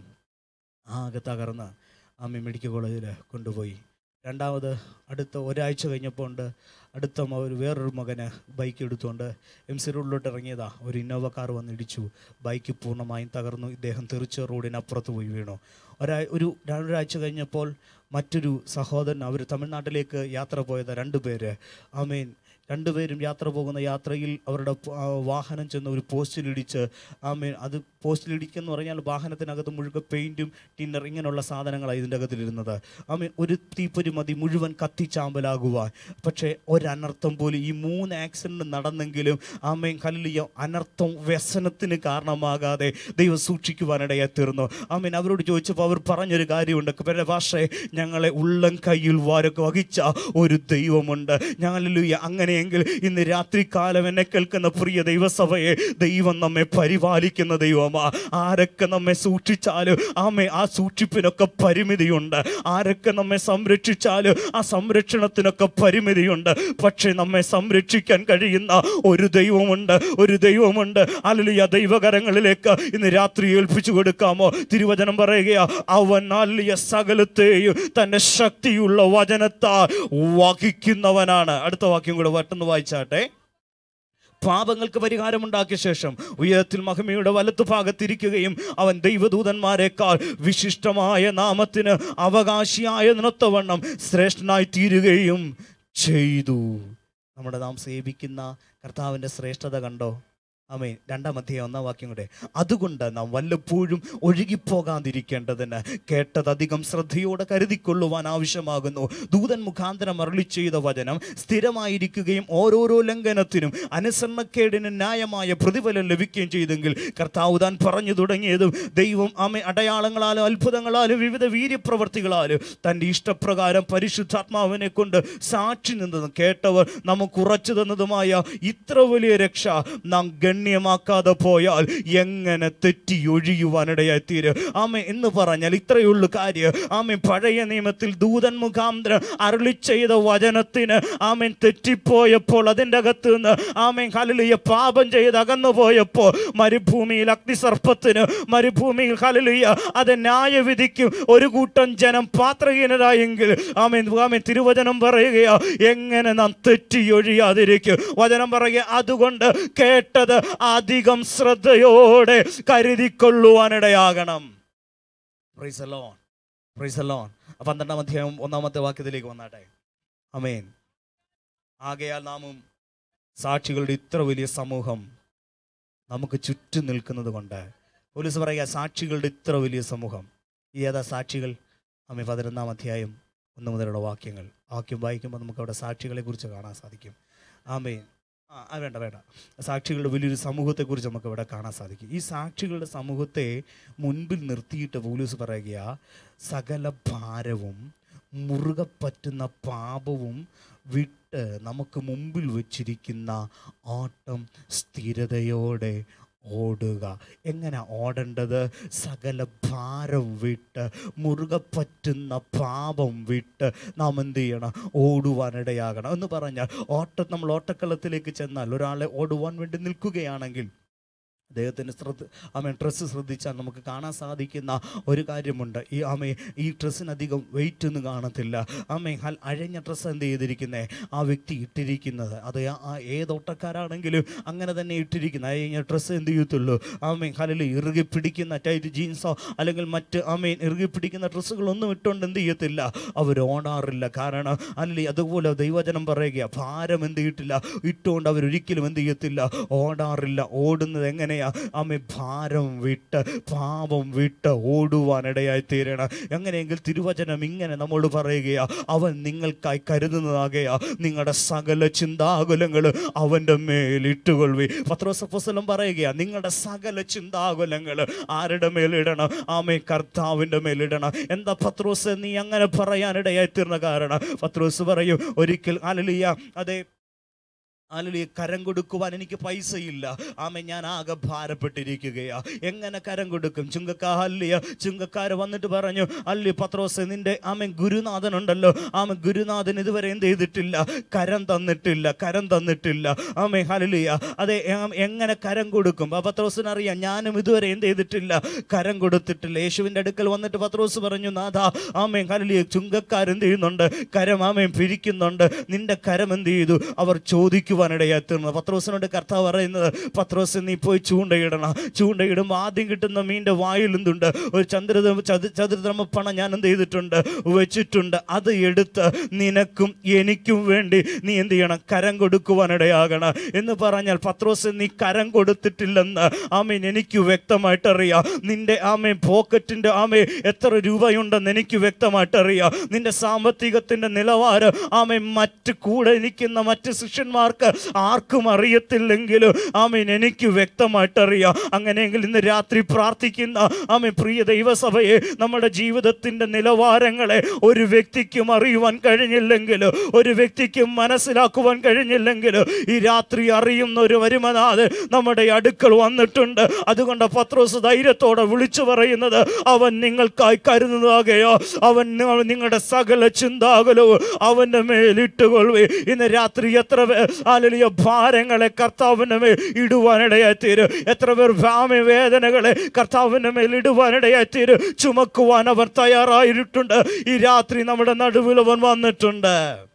B: ആകെ തകർന്ന് അമ്മ മെഡിക്കൽ കോളേജിൽ കൊണ്ടുപോയി രണ്ടാമത് അടുത്ത ഒരാഴ്ച കഴിഞ്ഞപ്പോൾ ഉണ്ട് അടുത്ത മ- ഒരു വേറൊരു മകന് ബൈക്ക് എടുത്തുകൊണ്ട് എം സി റോഡിലോട്ട് ഇറങ്ങിയതാ ഒരു ഇന്നോവ കാർ വന്ന് ഇടിച്ചു ബൈക്ക് പൂർണ്ണമായും തകർന്നു ഇദ്ദേഹം തെറിച്ച് റോഡിനപ്പുറത്ത് പോയി വീണു ഒരാ ഒരു രണ്ടൊരാഴ്ച കഴിഞ്ഞപ്പോൾ മറ്റൊരു സഹോദരൻ അവർ തമിഴ്നാട്ടിലേക്ക് യാത്ര പോയത് രണ്ട് പേര് ആമീൻ രണ്ടുപേരും യാത്ര പോകുന്ന യാത്രയിൽ അവരുടെ പ- ആ വാഹനം ചെന്ന് ഒരു പോസ്റ്റിലിടിച്ച് ആമേൻ അത് പോസ്റ്റിലിടിക്കെന്ന് പറഞ്ഞാൽ വാഹനത്തിനകത്ത് മുഴുവൻ പെയിൻറ്റും ടിന്നർ ഇങ്ങനെയുള്ള സാധനങ്ങളാണ് ഇതിൻ്റെ അകത്തിലിരുന്നത് ആമേൻ ഒരു തീപ്പൊരി മതി മുഴുവൻ കത്തിച്ചാമ്പലാകുവാൻ പക്ഷേ ഒരനർത്ഥം പോലും ഈ മൂന്ന് ആക്സിഡൻറ്റ് നടന്നെങ്കിലും ആമേൻ കല്ലിയ അനർത്ഥം വ്യസനത്തിന് കാരണമാകാതെ ദൈവം സൂക്ഷിക്കുവാനിടയായി തീർന്നു ആമേൻ അവരോട് ചോദിച്ചപ്പോൾ അവർ പറഞ്ഞൊരു കാര്യമുണ്ട് പിന്നെ പക്ഷേ ഞങ്ങളെ ഉള്ളം കയ്യിൽ വാരൊക്കെ വഹിച്ച ഒരു ദൈവമുണ്ട് ഞങ്ങളിലുയ അങ്ങനെയെങ്കിൽ ഇന്ന് രാത്രികാലം എന്നെ കേൾക്കുന്ന പ്രിയ ദൈവസഭയെ ദൈവം നമ്മെ പരിപാലിക്കുന്ന ദൈവമാ ആരൊക്കെ നമ്മെ സൂക്ഷിച്ചാലും ആമേ ആ സൂക്ഷിപ്പിനൊക്കെ പരിമിതിയുണ്ട് ആരൊക്കെ നമ്മെ സംരക്ഷിച്ചാലും ആ സംരക്ഷണത്തിനൊക്കെ പരിമിതിയുണ്ട് പക്ഷേ നമ്മെ സംരക്ഷിക്കാൻ കഴിയുന്ന ഒരു ദൈവമുണ്ട് ഒരു ദൈവമുണ്ട് അല്ലിയ ദൈവകരങ്ങളിലേക്ക് ഇന്ന് രാത്രി ഏൽപ്പിച്ചു കൊടുക്കാമോ തിരുവചനം പറയുകയാ അവൻ അല്ലിയ സകലത്തെയും തന്റെ ശക്തിയുള്ള വചനത്താൽ വഹിക്കുന്നവനാണ് അടുത്ത വാക്യം കൂടെ വട്ടെന്ന് വായിച്ചാട്ടെ പാപങ്ങൾക്ക് പരിഹാരമുണ്ടാക്കിയ ശേഷം ഉയരത്തിൽ മഹിമയുടെ വലത്തു ഭാഗത്തിരിക്കുകയും അവൻ ദൈവദൂതന്മാരെക്കാൾ വിശിഷ്ടമായ നാമത്തിന് അവകാശിയായ നിനത്തവണ്ണം ശ്രേഷ്ഠനായി തീരുകയും ചെയ്തു നമ്മുടെ നാം സേവിക്കുന്ന കർത്താവിൻ്റെ ശ്രേഷ്ഠത കണ്ടോ അമേ രണ്ടാം അധ്യായം ഒന്നാം വാക്യം കൂടെ അതുകൊണ്ട് നാം വല്ലപ്പോഴും ഒഴുകിപ്പോകാതിരിക്കേണ്ടതിന് കേട്ടത് അധികം ശ്രദ്ധയോടെ കരുതിക്കൊള്ളുവാൻ ആവശ്യമാകുന്നു ദൂതൻ മുഖാന്തരം അരളി ചെയ്ത വചനം സ്ഥിരമായിരിക്കുകയും ഓരോരോ ലംഘനത്തിനും അനുസരണക്കേടിന് ന്യായമായ പ്രതിഫലം ലഭിക്കുകയും ചെയ്തെങ്കിൽ കർത്താവ് താൻ പറഞ്ഞു തുടങ്ങിയതും ദൈവം അമ്മ അടയാളങ്ങളാലും അത്ഭുതങ്ങളാലും വിവിധ വീര്യപ്രവർത്തികളാലും തൻ്റെ ഇഷ്ടപ്രകാരം പരിശുദ്ധാത്മാവിനെ കൊണ്ട് സാക്ഷി നിന്നതും കേട്ടവർ നമുക്ക് ഉറച്ചു തന്നതുമായ ഇത്ര വലിയ രക്ഷ നാം ഗണ്യമാക്കാതെ പോയാൽ എങ്ങനെ തെറ്റി ഒഴിയുവാനിടയായി തീരും ആമ എന്ന് പറഞ്ഞാൽ ഇത്രയുള്ളൂ കാര്യം ആമ പഴയ നിയമത്തിൽ ദൂതൻ മുഖാന്തരം അരുളി ചെയ്ത വചനത്തിന് ആമൻ തെറ്റിപ്പോയപ്പോൾ അതിൻ്റെ അകത്ത് നിന്ന് ആമൻ ഹലലിയ പാപം ചെയ്ത് അകന്നു പോയപ്പോൾ മരുഭൂമിയിൽ അഗ്നിസർപ്പത്തിന് മരുഭൂമിയിൽ ഹലലിയ അത് ന്യായവിധിക്കും ഒരു കൂട്ടം ജനം പാത്രഹീനരായെങ്കിൽ ആമൻ ആമൻ തിരുവചനം പറയുകയാ എങ്ങനെ നാം തെറ്റിയൊഴിയാതിരിക്കും വചനം പറയുക അതുകൊണ്ട് കേട്ടത് അധികം ശ്രദ്ധയോടെ കരുതിക്കൊള്ളുവാനിടയാകണം പ്രൈസ് അലോൺ പ്രൈസ് അലോൺ പന്ത്രണ്ടാം അധ്യായം ഒന്നാമത്തെ വാക്യത്തിലേക്ക് വന്നാട്ടെ അമേൻ ആകയാൽ നാമും സാക്ഷികളുടെ ഇത്ര വലിയ സമൂഹം നമുക്ക് ചുറ്റും നിൽക്കുന്നത് കൊണ്ട് പോലീസ് പറയുക സാക്ഷികളുടെ ഇത്ര വലിയ സമൂഹം ഏതാ സാക്ഷികൾ അമ്മ പതിനൊന്നാം അധ്യായം ഒന്ന് മുതലുള്ള വാക്യങ്ങൾ വാക്യം വായിക്കുമ്പോൾ നമുക്ക് അവിടെ സാക്ഷികളെ കുറിച്ച് കാണാൻ സാധിക്കും ആമേ ആ ആ, വേണ്ട വേണ്ട സാക്ഷികളുടെ വലിയൊരു സമൂഹത്തെക്കുറിച്ച് നമുക്ക് ഇവിടെ കാണാൻ സാധിക്കും ഈ സാക്ഷികളുടെ സമൂഹത്തെ മുൻപിൽ നിർത്തിയിട്ട് പോലീസ് പറയുക സകല ഭാരവും മുറുകെ പറ്റുന്ന പാപവും വിട്ട് നമുക്ക് മുമ്പിൽ വച്ചിരിക്കുന്ന ഓട്ടം സ്ഥിരതയോടെ ഓടുക എങ്ങനെ ഓടേണ്ടത് സകല ഭാരം വിട്ട് മുറുകെ പറ്റുന്ന പാപം വിട്ട് നാം എന്ത് ചെയ്യണം ഓടുവാനിടയാകണം എന്ന് പറഞ്ഞാൽ ഓട്ട നമ്മൾ ഓട്ടക്കളത്തിലേക്ക് ചെന്നാൽ ഒരാളെ ഓടുവാൻ വേണ്ടി നിൽക്കുകയാണെങ്കിൽ അദ്ദേഹത്തിൻ്റെ ശ്രദ്ധ ആമേ ഡ്രസ്സ് ശ്രദ്ധിച്ചാൽ നമുക്ക് കാണാൻ സാധിക്കുന്ന ഒരു കാര്യമുണ്ട് ഈ ആമേ ഈ ഡ്രസ്സിനധികം വെയിറ്റ് ഒന്നും കാണത്തില്ല ആമേ ഹൽ അഴഞ്ഞ ഡ്രസ്സ് എന്ത് ചെയ്തിരിക്കുന്നത് ആ വ്യക്തി ഇട്ടിരിക്കുന്നത് അത് ആ- ആ ഏത് ഓട്ടക്കാരാണെങ്കിലും അങ്ങനെ തന്നെ ഇട്ടിരിക്കുന്നത് അഴഞ്ഞ ഡ്രസ്സ് എന്ത് ചെയ്യത്തുള്ളൂ ആമേ ഹലിൽ ഇറുകി പിടിക്കുന്ന ടൈറ്റ് ജീൻസോ അല്ലെങ്കിൽ മറ്റ് ആമേൻ ഇറുകി പിടിക്കുന്ന ഡ്രസ്സുകളൊന്നും ഇട്ടുകൊണ്ട് എന്ത് ചെയ്യത്തില്ല അവർ ഓടാറില്ല കാരണം അല്ലേ അതുപോലെ ദൈവജനം പറയുക ഭാരം എന്ത് ചെയ്തിട്ടില്ല ഇട്ടുകൊണ്ട് അവരൊരിക്കലും എന്ത് ചെയ്യത്തില്ല ഓടാറില്ല ഓടുന്നത് എങ്ങനെയാ അമ്മ ഭാരം വിട്ട് പാപം വിട്ട് ഓടുവാനിടയായി തീരണം എങ്ങനെയെങ്കിൽ തിരുവചനം ഇങ്ങനെ നമ്മോട് പറയുകയാ അവൻ നിങ്ങൾക്കായി കരുതുന്നതാകയാ നിങ്ങളുടെ സകല ചിന്താകുലങ്ങൾ അവൻ്റെ മേലിട്ടുകൊള്ളി പത്രോസഫസലം പറയുകയാ നിങ്ങളുടെ സകല ചിന്താകുലങ്ങൾ ആരുടെ മേലിടണം ആമേ കർത്താവിൻ്റെ മേലിടണം എന്താ പത്രോസ് നീ അങ്ങനെ പറയാനിടയായി തീർന്ന കാരണം പത്രോസ് പറയും ഒരിക്കൽ അലലിയ അതെ അലലിയ കരം കൊടുക്കുവാൻ എനിക്ക് പൈസയില്ല ആമ ഞാൻ ആകെ ഭാരപ്പെട്ടിരിക്കുകയാ എങ്ങനെ കരം കൊടുക്കും ചുങ്കക്കാ അല്ലിയ ചുങ്കക്കാർ വന്നിട്ട് പറഞ്ഞു അല്ലി പത്രോസ് നിന്റെ ആമ ഗുരുനാഥൻ ഉണ്ടല്ലോ ആമ ഗുരുനാഥൻ ഇതുവരെ എന്ത് ചെയ്തിട്ടില്ല കരം തന്നിട്ടില്ല കരം തന്നിട്ടില്ല ആമേ ഹലിയ അതെ ആം, എങ്ങനെ കരം കൊടുക്കും ആ പത്രോസിന് അറിയാം ഞാനും ഇതുവരെ എന്ത് ചെയ്തിട്ടില്ല കരം കൊടുത്തിട്ടില്ല യേശുവിൻ്റെ അടുക്കൽ വന്നിട്ട് പത്രോസ് പറഞ്ഞു നാഥ ആമേ ഹലിയ ചുങ്കക്കാർ എന്ത് ചെയ്യുന്നുണ്ട് കരം ആമയും പിരിക്കുന്നുണ്ട് നിന്റെ കരം എന്ത് ചെയ്തു അവർ ചോദിക്കുവാൻ ഇടുവാനിടയായി തീർന്നത് പത്രോസിനോട് കർത്താവ് പറയുന്നത് പത്രോസ് നീ പോയി ചൂണ്ടയിടണം ചൂണ്ടയിടുമ്പോൾ ആദ്യം കിട്ടുന്ന മീൻ്റെ വായിൽ എന്തുണ്ട് ഒരു ചന്ദ്ര ചതുർദ്രമപ്പണ ഞാൻ എന്ത് ചെയ്തിട്ടുണ്ട് വെച്ചിട്ടുണ്ട് അത് എടുത്ത് നിനക്കും എനിക്കും വേണ്ടി നീ എന്ത് ചെയ്യണം കരം കൊടുക്കുവാനിടയാകണം എന്ന് പറഞ്ഞാൽ പത്രോസ് നീ കരം കൊടുത്തിട്ടില്ലെന്ന് ആമേൻ എനിക്ക് വ്യക്തമായിട്ട് അറിയാം നിന്റെ ആമേ പോക്കറ്റിന്റെ ആമേ എത്ര രൂപയുണ്ടെന്ന് എനിക്ക് വ്യക്തമായിട്ട് അറിയാം നിന്റെ സാമ്പത്തികത്തിന്റെ നിലവാരം ആമേ മറ്റ് കൂടെ നിൽക്കുന്ന മറ്റ് ശിഷ്യന്മാർക്ക് ആർക്കും അറിയത്തില്ലെങ്കിലും ആമേൻ എനിക്ക് വ്യക്തമായിട്ട് അറിയാം അങ്ങനെയെങ്കിൽ ഇന്ന് രാത്രി പ്രാർത്ഥിക്കുന്ന ആമേ പ്രിയ ദൈവസഭയെ നമ്മുടെ ജീവിതത്തിന്റെ നിലവാരങ്ങളെ ഒരു വ്യക്തിക്കും അറിയുവാൻ കഴിഞ്ഞില്ലെങ്കിൽ ഒരു വ്യക്തിക്കും മനസ്സിലാക്കുവാൻ കഴിഞ്ഞില്ലെങ്കിൽ ഈ രാത്രി അറിയുന്ന ഒരു വരുമനാഥ് നമ്മുടെ അടുക്കൽ വന്നിട്ടുണ്ട് അതുകൊണ്ട് പത്രോസ് ധൈര്യത്തോടെ വിളിച്ചു പറയുന്നത് അവൻ നിങ്ങൾക്കായി കരുതുന്നതാകയോ അവൻ നിങ്ങൾ- നിങ്ങളുടെ സകല ചിന്താകലവും അവൻ്റെ മേലിട്ടുകൊള്ളുവേ ഇന്ന് രാത്രി എത്ര പേർ ആലലിയ ഭാരങ്ങളെ കർത്താവിൻ്റെ മേൽ ഇടുവാനിടയായി തീരും എത്ര പേർ ഭാമ വേദനകളെ കർത്താവിൻ്റെ മേൽ ഇടുവാനിടയായി തീരും ചുമക്കുവാൻ അവർ തയ്യാറായിട്ടുണ്ട് ഈ രാത്രി നമ്മുടെ നടുവിൽ അവൻ വന്നിട്ടുണ്ട്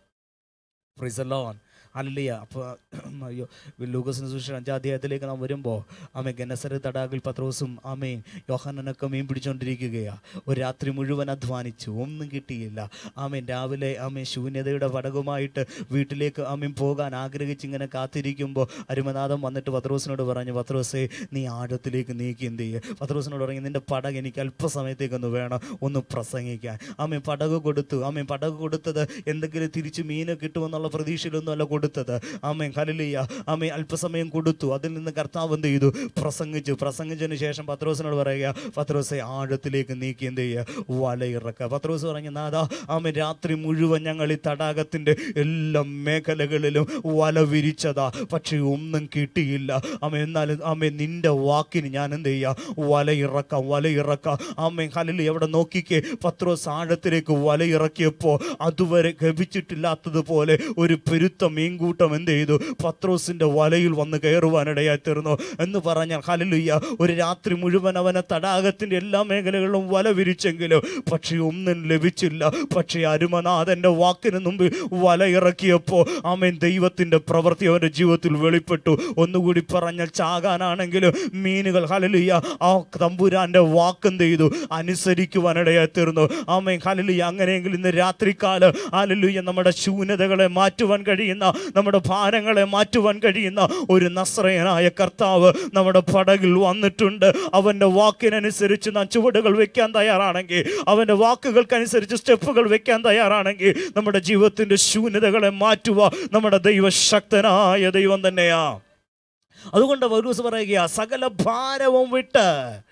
B: പ്രിസലോൺ അല്ലയ്യ അപ്പോൾ അയ്യോ ലൂക്കസിന് സുശേഷം അഞ്ചാം അധ്യായത്തിലേക്ക് നാം വരുമ്പോൾ ആമേ ഗനസര തടാകിൽ പത്രോസും ആമേൻ യോഹനനൊക്കെ മീൻ പിടിച്ചുകൊണ്ടിരിക്കുകയാണ് ഒരു രാത്രി മുഴുവൻ അധ്വാനിച്ചു ഒന്നും കിട്ടിയില്ല ആമേൻ രാവിലെ ആമേൻ ശൂന്യതയുടെ പടകുമായിട്ട് വീട്ടിലേക്ക് ആമേൻ പോകാൻ ആഗ്രഹിച്ച് ഇങ്ങനെ കാത്തിരിക്കുമ്പോൾ അരുമനാഥം വന്നിട്ട് പത്രോസിനോട് പറഞ്ഞു പത്രോസേ നീ ആഴത്തിലേക്ക് നീക്കി എന്ത് ചെയ്യുക പത്രോസിനോട് പറഞ്ഞു നിന്റെ പടക് എനിക്ക് അല്പസമയത്തേക്കൊന്ന് വേണം ഒന്ന് പ്രസംഗിക്കാൻ ആമേൻ പടക് കൊടുത്തു ആമേൻ പടക് കൊടുത്തത് എന്തെങ്കിലും തിരിച്ച് മീന് കിട്ടുമെന്നുള്ള പ്രതീക്ഷയിലൊന്നും അല്ല കൊടുത്തത് ആമേൻ ഹലിയ ആമേൻ അല്പസമയം കൊടുത്തു അതിൽ നിന്ന് കർത്താവ് എന്ത് ചെയ്തു പ്രസംഗിച്ചു പ്രസംഗിച്ചതിന് ശേഷം പത്രോസിനോട് പറയുക പത്രോസെ ആഴത്തിലേക്ക് നീക്കി എന്ത് ചെയ്യുക വലയിറക്കുക പത്രോസ് പറഞ്ഞു നാദാ ആമേൻ രാത്രി മുഴുവൻ ഞങ്ങൾ ഈ തടാകത്തിൻ്റെ എല്ലാ മേഖലകളിലും വല വിരിച്ചതാ പക്ഷേ ഒന്നും കിട്ടിയില്ല ആമേ എന്നാലും ആമേ നിന്റെ വാക്കിന് ഞാൻ എന്ത് ചെയ്യുക വലയിറക്കാം വലയിറക്കാം ആമേ ഹലിൽ എവിടെ നോക്കിക്കേ പത്രോസ് ആഴത്തിലേക്ക് വലയിറക്കിയപ്പോൾ അതുവരെ ഗപിച്ചിട്ടില്ലാത്തതുപോലെ ഒരു പെരുത്ത മീൻകൂട്ടം എന്ത് ചെയ്തു പത്രോസിന്റെ വലയിൽ വന്ന് കയറുവാനിടയായി തീർന്നു എന്ന് പറഞ്ഞാൽ ഹലിലുയ്യ ഒരു രാത്രി മുഴുവൻ അവനെ തടാകത്തിന്റെ എല്ലാ മേഖലകളിലും വല വിരിച്ചെങ്കിലും പക്ഷെ ഒന്നും ലഭിച്ചില്ല പക്ഷേ അരുമനാഥന്റെ വാക്കിന് മുമ്പിൽ വല ഇറക്കിയപ്പോൾ ആമേൻ ദൈവത്തിന്റെ പ്രവൃത്തി അവന്റെ ജീവിതത്തിൽ വെളിപ്പെട്ടു ഒന്നുകൂടി പറഞ്ഞാൽ ചാകാനാണെങ്കിലും മീനുകൾ ഹലലുയ്യ ആ തമ്പുരാന്റെ വാക്കെന്ത് ചെയ്തു അനുസരിക്കുവാനിടയായി തീർന്നു ആമേൻ ഹലലുയ്യ അങ്ങനെയെങ്കിൽ ഇന്ന് രാത്രികാലം ഹലലുയ്യ നമ്മുടെ ശൂന്യതകളെ മാറ്റുവാൻ കഴിയുന്ന നമ്മുടെ ഭാരങ്ങളെ മാറ്റുവാൻ കഴിയുന്ന ഒരു നസ്രയനായ കർത്താവ് നമ്മുടെ പടകിൽ വന്നിട്ടുണ്ട് അവൻ്റെ വാക്കിനനുസരിച്ച് നാം ചുവടുകൾ വെക്കാൻ തയ്യാറാണെങ്കിൽ അവൻ്റെ വാക്കുകൾക്കനുസരിച്ച് സ്റ്റെപ്പുകൾ വെക്കാൻ തയ്യാറാണെങ്കിൽ നമ്മുടെ ജീവിതത്തിൻ്റെ ശൂന്യതകളെ മാറ്റുക നമ്മുടെ ദൈവശക്തനായ ദൈവം തന്നെയാ അതുകൊണ്ട് പൗലൂസ് പറയുക സകല ഭാരവും വിട്ട്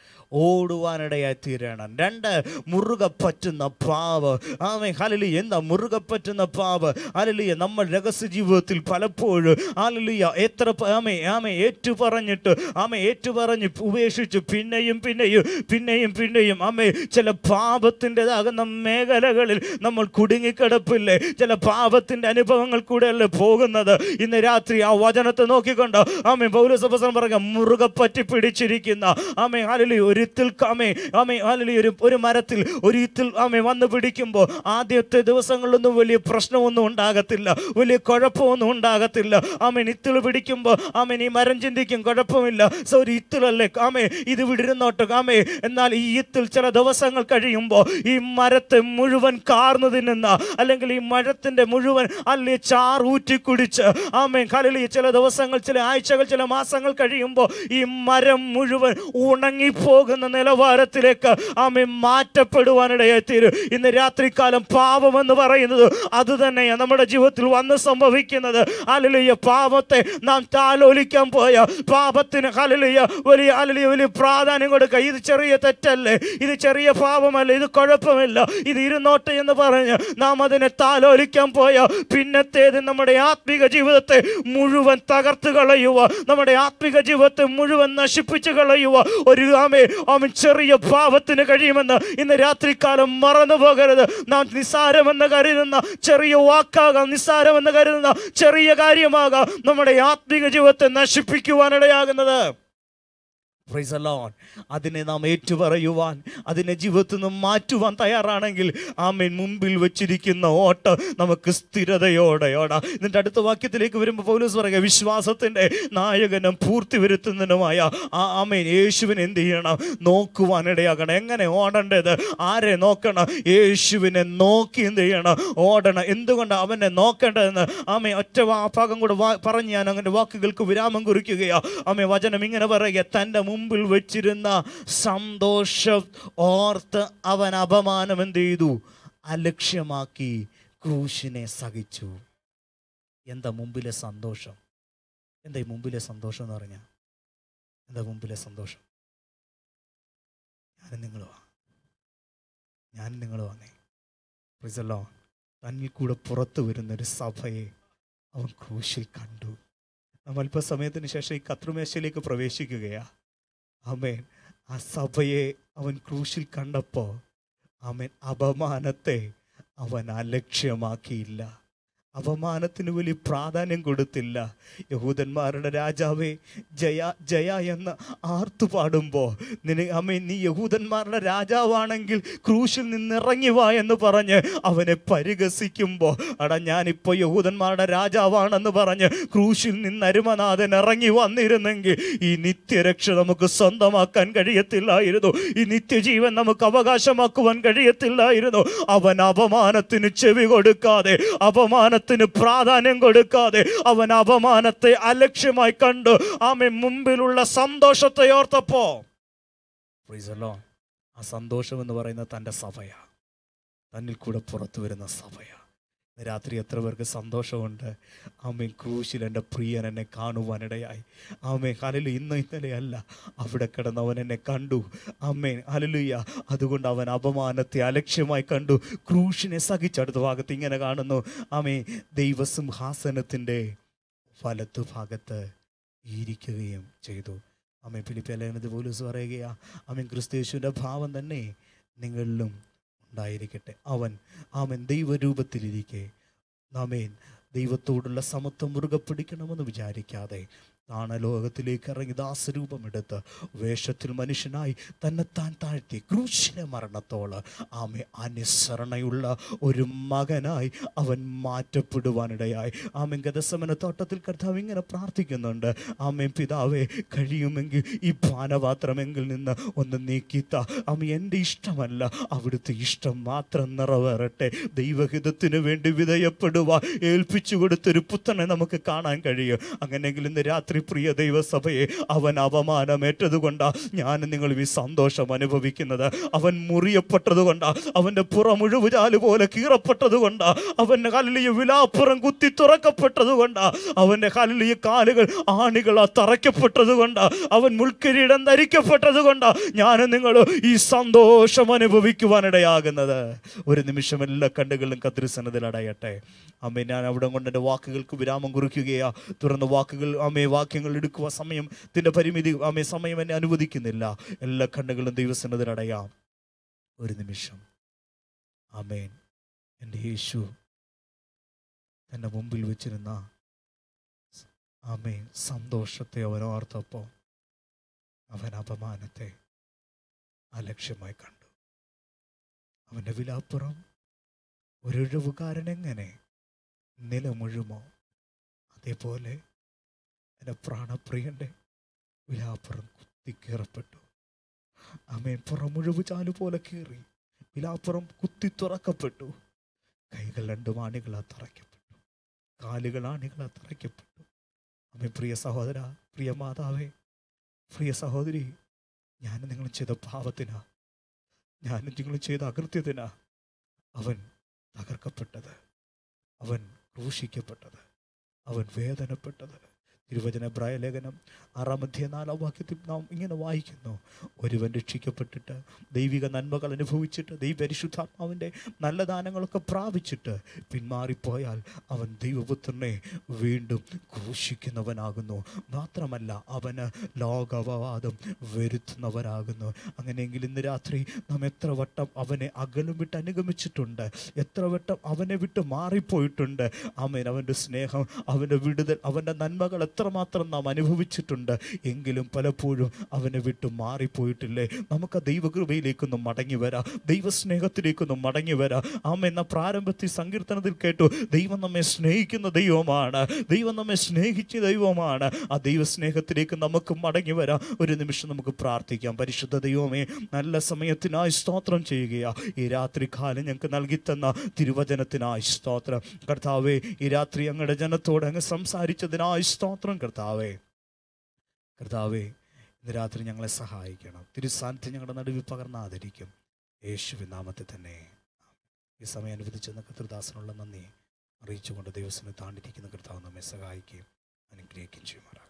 B: ഓടുവാനിടയായി തീരണം രണ്ട് മുറുകെ പറ്റുന്ന പാവ് ആമേ ഹലലി എന്താ മുറുകെ പറ്റുന്ന പാവ് ഹലലിയ നമ്മൾ രഹസ്യ ജീവിതത്തിൽ പലപ്പോഴും ഹലലിയ എത്ര പ- ആമേ ആമേ ഏറ്റു പറഞ്ഞിട്ട് ആമേ ഏറ്റു പറഞ്ഞ് ഉപേക്ഷിച്ച് പിന്നെയും പിന്നെയും പിന്നെയും പിന്നെയും ആമേ ചില പാപത്തിൻ്റെതാകുന്ന മേഖലകളിൽ നമ്മൾ കുടുങ്ങിക്കിടപ്പില്ലേ ചില പാപത്തിൻ്റെ അനുഭവങ്ങൾ കൂടെയല്ലേ പോകുന്നത് ഇന്ന് രാത്രി ആ വചനത്തെ നോക്കിക്കൊണ്ട് ആമേ പൗരസഭസം പറഞ്ഞ മുറുകെ പറ്റി പിടിച്ചിരിക്കുന്ന ആമേ ഹാലലി ഒരു ഇത്തിൽ ആമേ ആമേ ഹാലലി ഒരു ഒരു മരത്തിൽ ഒരു ഇത്തിൽ ആമേ വന്ന് പിടിക്കുമ്പോൾ ആദ്യത്തെ ദിവസങ്ങളിലൊന്നും വലിയ പ്രശ്നമൊന്നും ഉണ്ടാകത്തില്ല വലിയ കുഴപ്പമൊന്നും ഉണ്ടാകത്തില്ല ആമേൻ ഇത്തിൽ പിടിക്കുമ്പോൾ ആമേൻ ഈ മരം ചിന്തിക്കും കുഴപ്പമില്ല സോ ഒരു ഇത്തിലല്ലേ ആമേ ഇത് വിടിരുന്നോട്ട് ആമേ എന്നാൽ ഈ ഇത്തിൽ ചില ദിവസങ്ങൾ കഴിയുമ്പോൾ ഈ മരത്തെ മുഴുവൻ കാർന്നു തിന്നുന്ന അല്ലെങ്കിൽ ഈ മരത്തിന്റെ മുഴുവൻ അല്ലെ ചാർ ഊറ്റി കുടിച്ച് ആമേൻ കലലി ചില ദിവസങ്ങൾ ചില ആഴ്ചകൾ ചില മാസങ്ങൾ കഴിയുമ്പോൾ ഈ മരം മുഴുവൻ ഉണങ്ങിപ്പോകുന്ന നിലവാരത്തിലേക്ക് ആമേ മാറ്റപ്പെടുവാനിടയായി തീരും ഇന്ന് രാത്രികാലം പാപമെന്ന് പറയുന്നത് അത് തന്നെയാണ് നമ്മുടെ ജീവിതത്തിൽ വന്ന് സംഭവിക്കുന്നത് അലലിയ പാപത്തെ നാം താലോലിക്കാൻ പോയ പാപത്തിന് ഹലലിയ വലിയ അലലിയ വലിയ പ്രാധാന്യം കൊടുക്കുക ഇത് ചെറിയ തെറ്റല്ലേ ഇത് ചെറിയ പാപമല്ല ഇത് കുഴപ്പമില്ല ഇത് ഇരുന്നോട്ടെ എന്ന് പറഞ്ഞ് നാം അതിനെ താലോലിക്കാൻ പോയ പിന്നത്തേത് നമ്മുടെ ആത്മിക ജീവിതത്തെ മുഴുവൻ തകർത്ത് കളയുക നമ്മുടെ ആത്മിക ജീവിതത്തെ മുഴുവൻ നശിപ്പിച്ച് കളയുക ഒരു ആമേ ആമൻ ചെറിയ പാപത്തിന് കഴിയുമെന്ന് ഇന്ന് രാത്രികാലം മറന്നു പോകരുത് നാം നിസ്സാരമെന്ന് കരുതുന്ന ചെറിയ വാക്കാകാം നിസ്സാരമെന്ന് കരുതുന്ന ചെറിയ കാര്യമാകാം നമ്മുടെ ആത്മിക ജീവിതത്തെ നശിപ്പിക്കുവാനിടയാകുന്നത് Praise the Lord. അതിനെ നാം ഏറ്റുപറയുവാൻ അതിനെ ജീവിതത്തിൽ നിന്നും മാറ്റുവാൻ തയ്യാറാണെങ്കിൽ ആമേൻ മുമ്പിൽ വെച്ചിരിക്കുന്ന ഓട്ട നമുക്ക് സ്ഥിരതയോടെ ഓടാ എന്നിട്ട് അടുത്ത വാക്യത്തിലേക്ക് വരുമ്പോൾ പൗലോസ് പറയുക വിശ്വാസത്തിന്റെ നായകനും പൂർത്തി വരുത്തുന്നതിനുമായ ആ ആമേൻ യേശുവിനെ എന്ത് ചെയ്യണം നോക്കുവാൻ ഇടയാകണം എങ്ങനെ ഓടേണ്ടത് ആരെ നോക്കണം യേശുവിനെ നോക്കി എന്ത് ചെയ്യണം ഓടണം എന്തുകൊണ്ട് അവനെ നോക്കേണ്ടതെന്ന് ആമേ ഒറ്റ വാ- ഭാഗം കൂടെ വാ- പറഞ്ഞ് ഞാൻ അങ്ങനെ വാക്കുകൾക്ക് വിരാമം കുറിക്കുകയാ ആമേ വചനം ഇങ്ങനെ പറയുക തൻ്റെ മുമ്പിൽ വെച്ചിരുന്ന സന്തോഷം ഓർത്ത് അവൻ അപമാനം എന്ത് ചെയ്തു അലക്ഷ്യമാക്കി ക്രൂശിനെ സഹിച്ചു എന്താ മുമ്പിലെ സന്തോഷം എന്താ ഈ മുമ്പിലെ സന്തോഷം എന്ന് പറഞ്ഞാൽ എന്താ മുമ്പിലെ സന്തോഷം ഞാനും നിങ്ങളുവാ ഞാനും നിങ്ങളുവാന്നേ പ്രിസല്ലോ തന്നിൽ കൂടെ പുറത്തു വരുന്നൊരു സഭയെ അവൻ ക്രൂശിൽ കണ്ടു നാം അല്പസമയത്തിന് ശേഷം ഈ കത്രുമേശയിലേക്ക് പ്രവേശിക്കുകയാ ആമേൻ ആ സഭയെ അവൻ ക്രൂശിൽ കണ്ടപ്പോൾ ആമേൻ അപമാനത്തെ അവൻ അലക്ഷ്യമാക്കിയില്ല അപമാനത്തിന് വലിയ പ്രാധാന്യം കൊടുത്തില്ല യഹൂദന്മാരുടെ രാജാവേ ജയ ജയ എന്ന് ആർത്തു പാടുമ്പോൾ നിന അമ്മ നീ യഹൂദന്മാരുടെ രാജാവാണെങ്കിൽ ക്രൂശിൽ നിന്നിറങ്ങി വാ എന്ന് പറഞ്ഞ് അവനെ പരിഹസിക്കുമ്പോൾ അടാ ഞാനിപ്പോൾ യഹൂദന്മാരുടെ രാജാവാണെന്ന് പറഞ്ഞ് ക്രൂശിൽ നിന്ന് അരുമനാഥൻ ഇറങ്ങി വന്നിരുന്നെങ്കിൽ ഈ നിത്യരക്ഷ നമുക്ക് സ്വന്തമാക്കാൻ കഴിയത്തില്ലായിരുന്നു ഈ നിത്യജീവൻ നമുക്ക് അവകാശമാക്കുവാൻ കഴിയത്തില്ലായിരുന്നു അവൻ അപമാനത്തിന് ചെവി കൊടുക്കാതെ അപമാനത്തിന് പ്രാധാന്യം കൊടുക്കാതെ അവൻ അപമാനത്തെ അലക്ഷ്യമായി കണ്ടു ആമെ മുമ്പിലുള്ള സന്തോഷത്തെ ഓർത്തപ്പോ Praise the Lord. ആ സന്തോഷം എന്ന് പറയുന്നത് തൻ്റെ സഭയാ തന്നിൽ കൂടെ പുറത്തു വരുന്ന സഭയാ ഇന്ന് രാത്രി എത്ര പേർക്ക് സന്തോഷമുണ്ട് ആമേ ക്രൂശിൽ എൻ്റെ പ്രിയൻ എന്നെ കാണുവാനിടയായി ആമേ ഹലലു ഇന്ന് ഇന്നലെ അല്ല അവിടെ കിടന്ന് അവൻ എന്നെ കണ്ടു ആമേ ഹലലുയ്യ അതുകൊണ്ട് അവൻ അപമാനത്തെ അലക്ഷ്യമായി കണ്ടു ക്രൂശിനെ സഹിച്ച് അടുത്ത ഭാഗത്ത് ഇങ്ങനെ കാണുന്നു ആമേ ദൈവസിംഹാസനത്തിൻ്റെ വലത്തു ഭാഗത്ത് ഇരിക്കുകയും ചെയ്തു അമ്മ ഫിലിപ്പിയലേനത് പോലീസ് പറയുകയാ അമ്മ ക്രിസ്തേശുവിൻ്റെ ഭാവം തന്നെ നിങ്ങളിലും ഉണ്ടായിരിക്കട്ടെ അവൻ ആമൻ ദൈവരൂപത്തിലിരിക്കെ ആമേൻ ദൈവത്തോടുള്ള സമത്വം മുറുകെ പിടിക്കണമെന്ന് വിചാരിക്കാതെ താണ ലോകത്തിലേക്ക് ഇറങ്ങി ദാസരൂപമെടുത്ത് വേഷത്തിൽ മനുഷ്യനായി തന്നെത്താൻ താഴ്ത്തി ക്രൂശിലെ മരണത്തോള് ആമെ അനുസരണയുള്ള ഒരു മകനായി അവൻ മാറ്റപ്പെടുവാനിടയായി ആമൻ ഗതസമന തോട്ടത്തിൽ കർത്താവ് ഇങ്ങനെ പ്രാർത്ഥിക്കുന്നുണ്ട് ആമേൻ പിതാവേ കഴിയുമെങ്കിൽ ഈ പാനപാത്രമെങ്കിൽ നിന്ന് ഒന്ന് നീക്കിത്ത ആമ എൻ്റെ ഇഷ്ടമല്ല അവിടുത്തെ ഇഷ്ടം മാത്രം നിറവേറട്ടെ ദൈവഹിതത്തിന് വേണ്ടി വിധേയപ്പെടുവാൻ ഏൽപ്പിച്ചു കൊടുത്തൊരു പുത്രനെ നമുക്ക് കാണാൻ കഴിയും അങ്ങനെയെങ്കിൽ ഇന്ന് രാത്രി പ്രിയ ദൈവസഭയെ അവൻ അപമാനമേറ്റത് കൊണ്ടാ ഞാൻ നിങ്ങൾ ഈ സന്തോഷം അനുഭവിക്കുന്നത് അവൻ മുറിയപ്പെട്ടത് കൊണ്ടാ അവൻ്റെ പുറമുഴുവുചാല് പോലെ കീറപ്പെട്ടത് കൊണ്ടാ അവൻ്റെ കല്ലിയ വിലാപ്പുറം കുത്തി തുറക്കപ്പെട്ടത് കൊണ്ടാ അവൻ്റെ കല്ലിയ കാലുകൾ ആണികളാ തറയ്ക്കപ്പെട്ടത് കൊണ്ടാ അവൻ മുൾക്കിരീടം ധരിക്കപ്പെട്ടത് കൊണ്ടാ ഞാൻ നിങ്ങൾ ഈ സന്തോഷം അനുഭവിക്കുവാനിടയാകുന്നത് ഒരു നിമിഷം എല്ലാ കണ്ണുകളും കത്തിരിസനത്തിൽ അടയട്ടെ അമ്മേ ഞാൻ അവിടെ കൊണ്ട് എൻ്റെ വാക്കുകൾക്ക് വിരാമം കുറിക്കുകയാ തുറന്ന വാക്കുകൾ അമ്മേ വാക്യങ്ങൾ എടുക്കുക സമയത്തിൻ്റെ പരിമിതി അമ്മേ സമയം എന്നെ അനുവദിക്കുന്നില്ല എല്ലാ കണ്ണുകളും ദൈവസന്നതിൽ അടയാം ഒരു നിമിഷം അമേൻ എൻ്റെ യേശു എൻ്റെ മുമ്പിൽ വെച്ചിരുന്ന അമേ സന്തോഷത്തെ അവൻ ഓർത്തപ്പോൾ അവൻ അപമാനത്തെ അലക്ഷ്യമായി കണ്ടു അവൻ്റെ വിലാപ്പുറം ഒരൊഴിവുകാരൻ എങ്ങനെ നിലമുഴുമോ അതേപോലെ എൻ്റെ പ്രാണപ്രിയൻ്റെ വിലാപ്പുറം കുത്തിക്കീറപ്പെട്ടു അമ്മേ പുറമുഴുവ് ചാലു പോലെ കീറി വിലാപ്പുറം കുത്തി തുറക്കപ്പെട്ടു കൈകൾ രണ്ടും ആണികളാ തറയ്ക്കപ്പെട്ടു കാലുകൾ ആണികളാ തറയ്ക്കപ്പെട്ടു അമ്മേ പ്രിയ സഹോദര പ്രിയ മാതാവേ പ്രിയ സഹോദരി ഞാൻ നിങ്ങൾ ചെയ്ത പാപത്തിനാ ഞാൻ നിങ്ങൾ ചെയ്ത അകൃത്യത്തിനാ അവൻ തകർക്കപ്പെട്ടത് അവൻ ക്രൂശിക്കപ്പെട്ടത് അവൻ വേദനപ്പെട്ടത് തിരുവചന ലേഖനം ആറാം അധ്യായ നാലാം വാക്യത്തിൽ നാം ഇങ്ങനെ വായിക്കുന്നു ഒരുവൻ രക്ഷിക്കപ്പെട്ടിട്ട് ദൈവിക നന്മകൾ അനുഭവിച്ചിട്ട് ദൈവ പരിശുദ്ധാത്മാവിൻ്റെ നല്ല ദാനങ്ങളൊക്കെ പ്രാപിച്ചിട്ട് പിന്മാറിപ്പോയാൽ അവൻ ദൈവപുത്രനെ വീണ്ടും ക്രൂശിക്കുന്നവനാകുന്നു മാത്രമല്ല അവന് ലോകവവാദം വരുത്തുന്നവരാകുന്നു അങ്ങനെയെങ്കിൽ ഇന്ന് രാത്രി നാം എത്ര വട്ടം അവനെ അകലും വിട്ട് അനുഗമിച്ചിട്ടുണ്ട് എത്ര വട്ടം അവനെ വിട്ട് മാറിപ്പോയിട്ടുണ്ട് ആമേൻ അവൻ്റെ സ്നേഹം അവൻ്റെ വിടുതൽ അവൻ്റെ നന്മകളെ എത്രമാത്രം നാം അനുഭവിച്ചിട്ടുണ്ട് എങ്കിലും പലപ്പോഴും അവനെ വിട്ടു മാറിപ്പോയിട്ടില്ലേ നമുക്ക് ആ ദൈവകൃപയിലേക്കൊന്നും മടങ്ങി വരാം ദൈവസ്നേഹത്തിലേക്കൊന്നും മടങ്ങി വരാം ആമ എന്ന പ്രാരംഭത്തിൽ സങ്കീർത്തനത്തിൽ കേട്ടു ദൈവം നമ്മെ സ്നേഹിക്കുന്ന ദൈവമാണ് ദൈവം നമ്മെ സ്നേഹിച്ച ദൈവമാണ് ആ ദൈവസ്നേഹത്തിലേക്ക് നമുക്ക് മടങ്ങി വരാം ഒരു നിമിഷം നമുക്ക് പ്രാർത്ഥിക്കാം പരിശുദ്ധ ദൈവമേ നല്ല സമയത്തിനായി സ്തോത്രം ചെയ്യുകയാ ഈ രാത്രി കാലം ഞങ്ങൾക്ക് നൽകി തന്ന തിരുവചനത്തിനായി സ്തോത്രം കർത്താവേ ഈ രാത്രി ഞങ്ങളുടെ ജനത്തോട് അങ്ങ് സംസാരിച്ചതിനായി സ്തോത്രം കർത്താവേ കർത്താവേ ഇന്ന് രാത്രി ഞങ്ങളെ സഹായിക്കണം തിരുസാന്നിധ്യം ഞങ്ങളുടെ നടുവിൽ പകർന്നാതിരിക്കും യേശുവിൻ നാമത്തിൽ തന്നെ ഈ സമയം അനുവദിച്ചെന്ന കർത്തൃദാസനുള്ള നന്ദി അറിയിച്ചുകൊണ്ട് ദൈവസിനെ താണ്ടിരിക്കുന്ന കർത്താവ് നമ്മെ സഹായിക്കുകയും അനുഗ്രഹിക്കുകയും ചെയ്യുമാറാകട്ടെ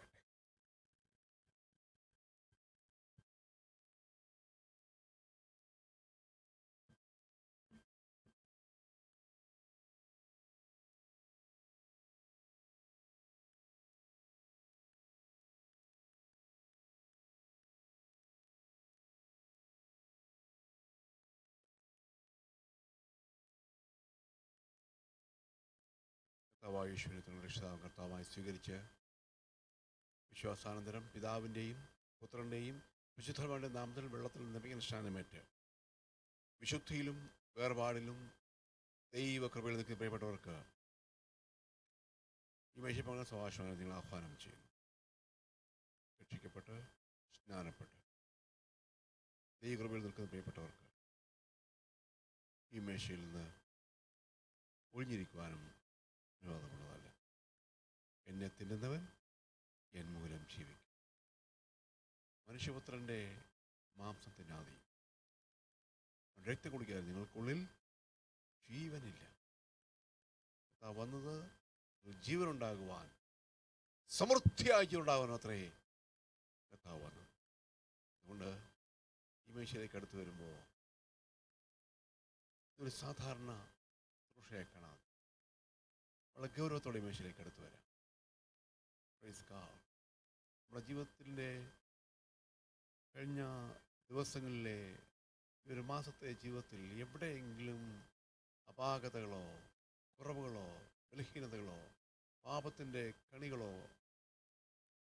A: കർത്താവായ യേശുവിനെ തങ്ങളുടെ രക്ഷിതാവും കർത്താവായി സ്വീകരിച്ച് വിശ്വാസാനന്തരം പിതാവിൻ്റെയും പുത്രൻ്റെയും വിശുദ്ധരുടെ നാമത്തിൽ വെള്ളത്തിൽ നമിക്കുന്ന സ്നാനമേറ്റ് വിശുദ്ധിയിലും വേർപാടിലും ദൈവകൃപയിൽ നിൽക്കുന്ന പ്രിയപ്പെട്ടവർക്ക് ഈ മേശപ്പങ്ങനെ സഭാഷണം നിങ്ങൾ ആഹ്വാനം ചെയ്യുന്നു രക്ഷിക്കപ്പെട്ട് സ്നാനപ്പെട്ട് ദൈവകൃപയിൽ നിൽക്കുന്ന പ്രിയപ്പെട്ടവർക്ക് ഈ മേശയിൽ നിന്ന് ഒഴിഞ്ഞിരിക്കുവാനും വിനോദമുള്ളതല്ല എന്നെ തിന്നുന്നവൻ എൻ മൂലം ജീവിക്കും മനുഷ്യപുത്രൻ്റെ മാംസം തിന്നാതെ രക്തം കുടിക്കാതെ നിങ്ങൾക്കുള്ളിൽ ജീവനില്ല കർത്താവ് വന്നത് ഒരു ജീവനുണ്ടാകുവാൻ സമൃദ്ധിയായി ജീവനുണ്ടാകുവാൻ അത്രേ കർത്താവ് വന്നത് അതുകൊണ്ട് ഈ മേശയിലേക്ക് അടുത്ത് വരുമ്പോൾ ഒരു സാധാരണ ശുശ്രൂഷയെ കാണാതെ വളരെ ഗൗരവത്തോടെ ഈ മേശയിലേക്ക് അടുത്ത് വരാം Praise God. നമ്മുടെ ജീവിതത്തിൻ്റെ കഴിഞ്ഞ ദിവസങ്ങളിലെ ഈ ഒരു മാസത്തെ ജീവിതത്തിൽ എവിടെയെങ്കിലും അപാകതകളോ കുറവുകളോ ബലഹീനതകളോ പാപത്തിൻ്റെ കണികളോ